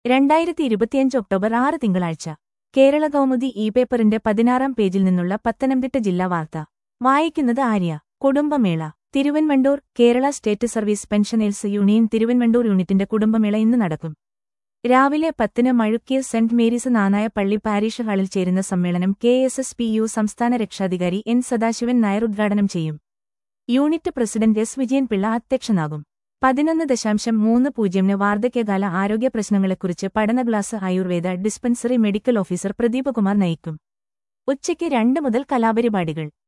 രണ്ടായിരത്തി ഇരുപത്തിയഞ്ച് ഒക്ടോബർ ആറ് തിങ്കളാഴ്ച കേരള കൗമുദി ഇ പേപ്പറിന്റെ പതിനാറാം പേജിൽ നിന്നുള്ള പത്തനംതിട്ട ജില്ലാ വാർത്ത വായിക്കുന്നത് ആര്യ കുടുംബമേള Thiruvanvandoor Kerala state service pensioners union Thiruvanvandoor യൂണിറ്റിന്റെ കുടുംബമേള ഇന്ന് നടക്കും രാവിലെ പത്തിന് മഴുക്കിയ സെന്റ് മേരീസ് നാനായ പള്ളി പാരീഷ് ഹാളിൽ ചേരുന്ന സമ്മേളനം K S S P U സംസ്ഥാന രക്ഷാധികാരി എൻ സദാശിവൻ നായർ ഉദ്ഘാടനം ചെയ്യും യൂണിറ്റ് പ്രസിഡന്റ് എസ് വിജയൻപിള്ള അധ്യക്ഷനാകും പതിനൊന്ന് ദശാംശം മൂന്ന് പൂജ്യമിന് വാർദ്ധക്യകാല ആരോഗ്യ പ്രശ്നങ്ങളെക്കുറിച്ച് പഠന class Ayurveda dispensary medical officer Pradeepkumar നയിക്കും ഉച്ചയ്ക്ക് രണ്ട് മുതൽ കലാപരിപാടികൾ